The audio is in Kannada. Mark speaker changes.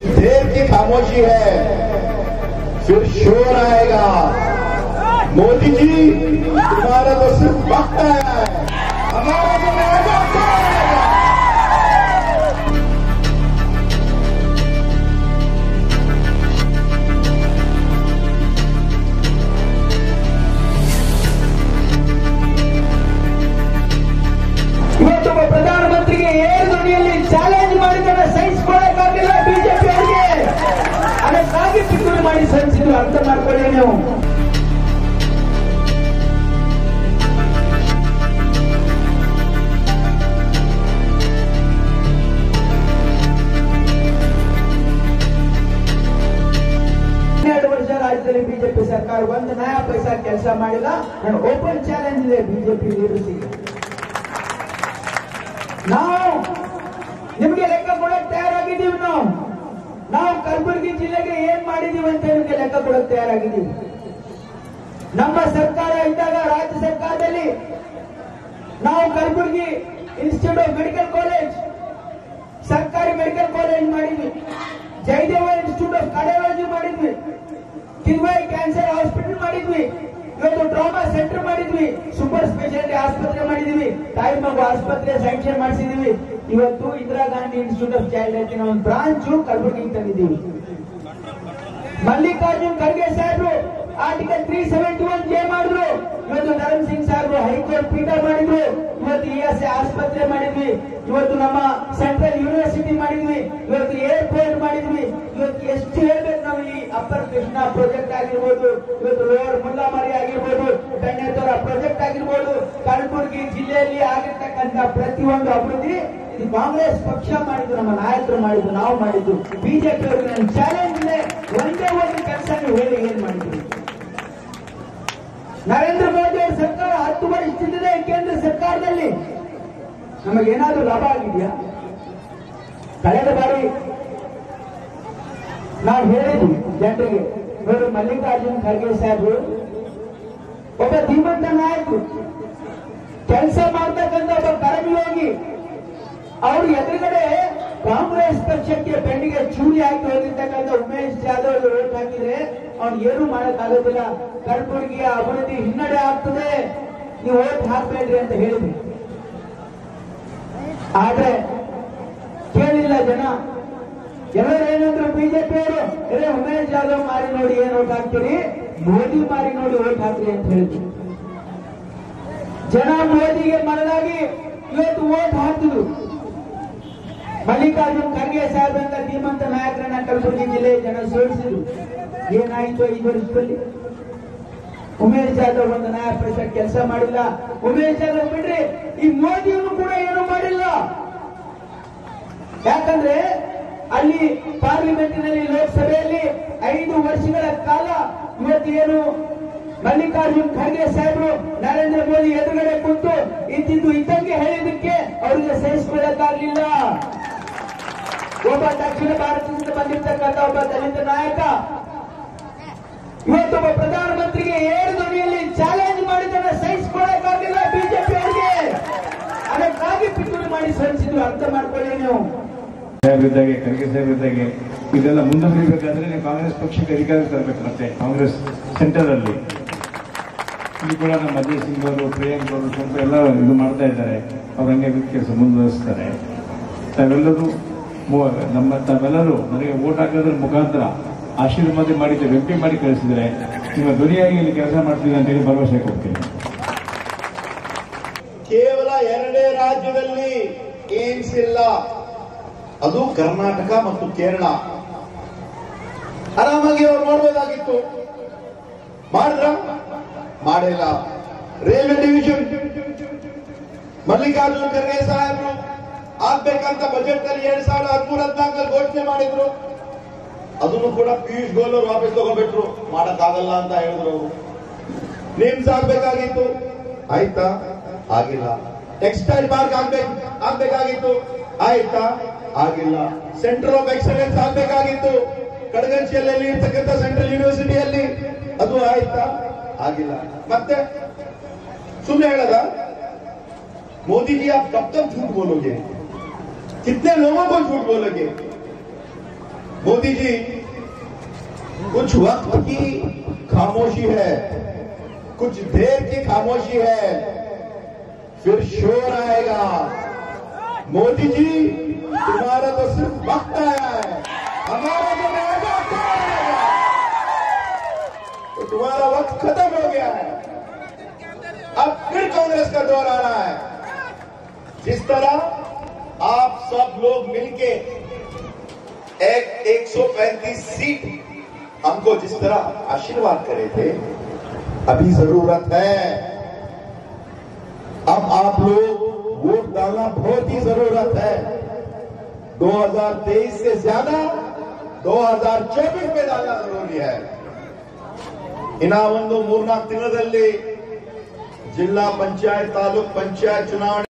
Speaker 1: देर की खामोशी है फिर शोर आएगा मोदी जी तुम्हारा तो सिर्फ वक्त आया है हमारा तो आएगा तो आएगा
Speaker 2: ಇವತ್ತು ಒಬ್ಬ ಪ್ರಧಾನಮಂತ್ರಿಗೆ ಏಳು ಧ್ವನಿಯಲ್ಲಿ ಚಾಲೆಂಜ್ ಮಾಡಿದರೆ ಸಹಿಸಿಕೊಳ್ಳಕ್ಕಾಗಿಲ್ಲ ಬಿಜೆಪಿ ಅವರಿಗೆ ಅದಕ್ಕಾಗಿ ಪಿತೂರಿ ಮಾಡಿ ಸಲ್ಲಿಸಿದ್ರು ಅರ್ಥ ಮಾಡ್ಕೊಳ್ಳಿ ನೀವು ಹನ್ನೆರಡು ವರ್ಷ ರಾಜ್ಯದಲ್ಲಿ ಬಿಜೆಪಿ ಸರ್ಕಾರ ಒಂದು ನಯಾ ಪೈಸಾ ಕೆಲಸ ಮಾಡಿಲ್ಲ ನಾನು ಓಪನ್ ಚಾಲೆಂಜ್ ಇದೆ ಬಿಜೆಪಿ ಲೀಡರ್ಸಿಗೆ ನಾವು ನಿಮಗೆ ಲೆಕ್ಕ ಕೊಡಕ್ ತಯಾರಾಗಿದ್ದೀವಿ ನಾವು ನಾವು ಕಲಬುರಗಿ ಜಿಲ್ಲೆಗೆ ಏನ್ ಮಾಡಿದೀವಿ ಅಂತ ನಿಮಗೆ ಲೆಕ್ಕ ಕೊಡಕ್ ತಯಾರಾಗಿದ್ದೀವಿ ನಮ್ಮ ಸರ್ಕಾರ ಇದ್ದಾಗ ರಾಜ್ಯ ಸರ್ಕಾರದಲ್ಲಿ ನಾವು Kalaburagi institute of medical college ಸರ್ಕಾರಿ ಮೆಡಿಕಲ್ ಕಾಲೇಜ್ ಮಾಡಿದ್ವಿ ಜಯದೇವ ಇನ್ಸ್ಟಿಟ್ಯೂಟ್ ಆಫ್ ಕಾರ್ಡಿಯಾಲಜಿ ಮಾಡಿದ್ವಿ ಕಿದ್ವಾಯಿ ಕ್ಯಾನ್ಸರ್ ಹಾಸ್ಪಿಟಲ್ ಮಾಡಿದ್ವಿ ಇವತ್ತು ಟ್ರಾಮಾ ಸೆಂಟರ್ ಮಾಡಿದ್ವಿ ಸೂಪರ್ ಸ್ಪೆಷಾಲಿಟಿ ಆಸ್ಪತ್ರೆ ಮಾಡಿದ್ವಿ ತಾಯಿ ಮಗು ಆಸ್ಪತ್ರೆ ಸ್ಯಾಂಕ್ಷನ್ ಮಾಡಿಸಿದೀವಿ ಇವತ್ತು Indira Gandhi institute of child health ಒಂದು ಬ್ರಾಂಚ್ ಕಲಬುರಗಿಗೆ ತಂದಿದ್ದೀವಿ ಮಲ್ಲಿಕಾರ್ಜುನ್ ಖರ್ಗೆ ಸಾಹೇಬ್ರು article three seventy one J ಮಾಡಿದ್ರು ಇವತ್ತು ನರನ್ ಸಿಂಗ್ ಸಾಹೇಬ್ರು ಹೈಕೋರ್ಟ್ ಪೀಠ ಮಾಡಿದ್ರು ಇವತ್ತು ಇ ಎಸ್ ಆಸ್ಪತ್ರೆ ಮಾಡಿದ್ವಿ ಇವತ್ತು ನಮ್ಮ ಸೆಂಟ್ರಲ್ ಯೂನಿವರ್ಸಿಟಿ ಮಾಡಿದ್ವಿ ಇವತ್ತು ಏರ್ಪೋರ್ಟ್ ಮಾಡಿದ್ವಿ ಇವತ್ತು ಎಷ್ಟು ಹೇಳ್ಬೇಕು ನಾವು ಈ ಅಪ್ಪರ್ ಕೃಷ್ಣ ಪ್ರಾಜೆಕ್ಟ್ ಆಗಿರ್ಬೋದು ಇವತ್ತು ಲೋವರ್ ಮುಲ್ಲಾಮಾರಿ ಆಗಿರ್ಬೋದು ಬೆಣ್ಣೆತೋರ ಪ್ರಾಜೆಕ್ಟ್ ಆಗಿರ್ಬೋದು ಕಲಬುರಗಿ ಜಿಲ್ಲೆಯಲ್ಲಿ ಆಗಿರ್ತಕ್ಕಂಥ ಪ್ರತಿಯೊಂದು ಅಭಿವೃದ್ಧಿ ಇದು ಕಾಂಗ್ರೆಸ್ ಪಕ್ಷ ಮಾಡಿದ್ದು ನಮ್ಮ ನಾಯಕರು ಮಾಡಿದ್ದು ನಾವು ಮಾಡಿದ್ದು ಬಿಜೆಪಿ ಅವರಿಗೆ ನನ್ನ ಚಾಲೆಂಜ್ ಇದೆ ಒಂದೇ ಒಂದು ಕೆಲಸ ನೀವು ಹೇಳಿ ಏನ್ ಮಾಡಿದ್ರಿ ನರೇಂದ್ರ ಮೋದಿ ಅವರ ಸರ್ಕಾರ ಹತ್ತು ವರ್ಷದಿಂದಿದೆ ಕೇಂದ್ರ ಸರ್ಕಾರದಲ್ಲಿ ನಮಗೇನಾದ್ರೂ ಲಾಭ ಆಗಿದೆಯಾ ಕಳೆದ ಬಾರಿ ನಾವು ಹೇಳಿದ್ವಿ ಜನರಿಗೆ ಇವರು ಮಲ್ಲಿಕಾರ್ಜುನ್ ಖರ್ಗೆ ಸಾಹೇಬರು ಒಬ್ಬ ಧೀಮಂತ ನಾಯಕರು ಕೆಲಸ ಮಾಡ್ತಕ್ಕಂಥ ಒಬ್ಬ ಕರ್ಮಯೋಗಿ ಅವ್ರ ಎದುರುಗಡೆ ಕಾಂಗ್ರೆಸ್ ಪಕ್ಷಕ್ಕೆ ಬೆನ್ನಿಗೆ ಚೂರಿ ಹಾಕಿ ಹೋಗಿರ್ತಕ್ಕಂಥ ಉಮೇಶ್ ಜಾಧವ್ ಅವರು ಓಟ್ ಹಾಕಿದ್ರೆ ಅವ್ನು ಏನು ಮಾಡಕ್ ಆಗೋದಿಲ್ಲ ಕಲಬುರಗಿಯ ಅಭಿವೃದ್ಧಿ ಹಿನ್ನಡೆ ಆಗ್ತದೆ ನೀವು ಓಟ್ ಹಾಕ್ಬೇಡ್ರಿ ಅಂತ ಹೇಳಿದ್ವಿ ಆದ್ರೆ ಕೇಳಿಲ್ಲ ಜನ ಎಲ್ಲರೂ ಏನಂದ್ರು ಬಿಜೆಪಿ ಅವರು ಎಲ್ಲೇ ಉಮೇಶ್ ಜಾಧವ್ ಮಾರಿ ನೋಡಿ ಏನ್ ಓಟ್ ಹಾಕ್ತೀರಿ ಮೋದಿ ಮಾರಿ ನೋಡಿ ಓಟ್ ಹಾಕ್ರಿ ಅಂತ ಹೇಳಿದ್ರು ಜನ ಮೋದಿಗೆ ಮರಳಾಗಿ ಇವತ್ತು ಓಟ್ ಹಾಕಿದ್ರು ಮಲ್ಲಿಕಾರ್ಜುನ್ ಖರ್ಗೆ ಸಾಹೇಬ್ ಅಂತ ಧೀಮಂತ ನಾಯಕರನ್ನ ಕಲಬುರಗಿ ಜಿಲ್ಲೆ ಜನ ಸೋಲಿಸಿದ್ರು ಏನಾಯ್ತು ಐದು ವರ್ಷದಲ್ಲಿ ಉಮೇಶ್ ಜಾಧವ್ ಒಂದು ನಯ ಪೈಸಾ ಕೆಲಸ ಮಾಡಿಲ್ಲ ಉಮೇಶ್ ಜಾಧವ್ ಬಿಡ್ರಿ ಈ ಮೋದಿಯನ್ನು ಕೂಡ ಏನು ಮಾಡಿಲ್ಲ ಯಾಕಂದ್ರೆ ಅಲ್ಲಿ ಪಾರ್ಲಿಮೆಂಟಿನಲ್ಲಿ ಲೋಕಸಭೆಯಲ್ಲಿ ಐದು ವರ್ಷಗಳ ಕಾಲ ಇವತ್ತು ಏನು ಮಲ್ಲಿಕಾರ್ಜುನ್ ಖರ್ಗೆ ಸಾಹೇಬರು ನರೇಂದ್ರ ಮೋದಿ ಎದುರುಗಡೆ ಕುಂತು ಇದ್ದಿದ್ದು ಇದ್ದಂಗೆ ಹೇಳಿದ್ದಕ್ಕೆ ಅವರಿಗೆ ಸಹಿಸಿಕೊಳ್ಳಕ್ಕಾಗಲಿಲ್ಲ ಒಬ್ಬ ದಕ್ಷಿಣ ಭಾರತದಿಂದ ಬಂದಿರ್ತಕ್ಕಂಥ ಒಬ್ಬ ದಲಿತ ನಾಯಕ ಇವತ್ತೊಬ್ಬ ಪ್ರಧಾನಮಂತ್ರಿಗೆ ಏಳು ಧ್ವನಿಯಲ್ಲಿ ಚಾಲೆಂಜ್ ಮಾಡಿದ್ದನ್ನ ಸಹಿಸಿಕೊಳ್ಳಕ್ಕಾಗಿಲ್ಲ ಬಿಜೆಪಿ ಅವರಿಗೆ ಅದಕ್ಕಾಗಿ ಪಿತೂರಿ ಮಾಡಿ ಸಲ್ಲಿಸಿದ್ರು ಅರ್ಥ ಮಾಡ್ಕೊಳ್ಳಿ ನೀವು
Speaker 3: ಸಾಹೇಬ್ರಿದ್ದಾಗೆ ಖರ್ಗೆ ಸಾಹೇಬ್ರಿದ್ದಾಗೆ ಇದೆಲ್ಲ ಮುಂದುವರಿಬೇಕಾದ್ರೆ ನೀವು ಕಾಂಗ್ರೆಸ್ ಪಕ್ಷಕ್ಕೆ ಅಧಿಕಾರ ತರಬೇಕು ಮತ್ತೆ ಕಾಂಗ್ರೆಸ್ ಸೆಂಟರ್ ಅಲ್ಲಿ ಇಲ್ಲಿ ಕೂಡ ನಮ್ಮ ಅಜಯ್ ಸಿಂಗ್ ಅವರು ಪ್ರಿಯಾಂಕ್ ಅವರು ಸ್ವಲ್ಪ ಎಲ್ಲ ಇದು ಮಾಡ್ತಾ ಇದ್ದಾರೆ ಅವ್ರ ಹಂಗೆ ಕೆಲಸ ಮುಂದುವರಿಸ್ತಾರೆ ತಾವೆಲ್ಲರೂ ಮು- ನಮ್ಮ ತಾವೆಲ್ಲರೂ ನನಗೆ ವೋಟ್ ಹಾಕೋದ್ರ ಮುಖಾಂತರ ಆಶೀರ್ವಾದ ಮಾಡಿದ್ದೆ ವ್ಯಕ್ತಿ ಮಾಡಿ ಕಳಿಸಿದ್ರೆ ನಿಮ್ಮ ಧ್ವನಿಯಾಗಿ ಇಲ್ಲಿ ಕೆಲಸ ಮಾಡ್ತೀವಿ ಅಂತ ಹೇಳಿ ಭರವಸೆ ಕೊಡ್ತೀನಿ
Speaker 1: ಕೇವಲ ಎರಡೇ ರಾಜ್ಯದಲ್ಲಿ ಏಮ್ಸ್ ಇಲ್ಲ ಅದು ಕರ್ನಾಟಕ ಮತ್ತು ಕೇರಳ ಆರಾಮಾಗಿ ಅವ್ರು ಮಾಡ್ಬೋದಾಗಿತ್ತು ಮಾಡಿದ್ರ ಮಾಡಿಲ್ಲ ರೈಲ್ವೆ ಡಿವಿಷನ್ ಮಲ್ಲಿಕಾರ್ಜುನ್ ಖರ್ಗೆ ಸಾಹೇಬರು ಆಗ್ಬೇಕಂತ ಬಜೆಟ್ ಅಲ್ಲಿ ಎರಡ್ ಸಾವಿರದ ಹದಿಮೂರ ಹದಿನಾಲ್ಕಲ್ಲಿ ಘೋಷಣೆ ಮಾಡಿದ್ರು ಅದನ್ನು ಕೂಡ ಪಿಯೂಷ್ ಗೋಯಲ್ ಅವರು ವಾಪಸ್ ತಗೋಬಿಟ್ರು ಮಾಡಕ್ಕಾಗಲ್ಲ ಅಂತ ಹೇಳಿದ್ರು ಅವರು ನೇಮ್ಸ್ ಆಗ್ಬೇಕಾಗಿತ್ತು ಆಯ್ತಾ ಆಗಿಲ್ಲ ಟೆಕ್ಸ್ಟೈಲ್ ಪಾರ್ಕ್ ಆಗ್ಬೇಕು ಆಗ್ಬೇಕಾಗಿತ್ತು ಆಯ್ತಾ ಆಗಿಲ್ಲ ಸೆಂಟರ್ ಆಫ್ ಎಕ್ಸಲೆನ್ಸ್ ಆಗ್ಬೇಕಾಗಿತ್ತು ಕಡಗಂಚಿಯಲ್ಲಿ ಇರ್ತಕ್ಕಂಥ ಸೆಂಟ್ರಲ್ ಯೂನಿವರ್ಸಿಟಿಯಲ್ಲಿ ಅದು ಆಯ್ತಾ ಆಗಿಲ್ಲ ಮತ್ತೆ ಸುಮ್ಮನೆ ಹೇಳದ मोदी जी आप कब तक झूठ बोलोगे कितने लोगों को झूठ बोलोगे मोदी जी कुछ वक्त की खामोशी है कुछ देर की खामोशी है फिर शोर आएगा मोदी जी तुम्हारा तो सिर्फ वक्त आया है हमारा जो रहेगा तो आएगा तो तुम्हारा वक्त खत्म हो गया है अब फिर कांग्रेस का दौर आ रहा है जिस तरह आप सब लोग मिलके एक 135 सीट हमको जिस तरह आशीर्वाद करे थे अभी जरूरत है अब आप लोग वोट डालना बहुत ही जरूरत है 2023 से ज्यादा 2024 में डालना जरूरी है ಇನ್ನ ಒಂದು ಮೂರ್ನಾಲ್ಕು ದಿನದಲ್ಲಿ ಜಿಲ್ಲಾ ಪಂಚಾಯತ್ ತಾಲೂಕ್ ಪಂಚಾಯತ್ ಚುನಾವಣೆ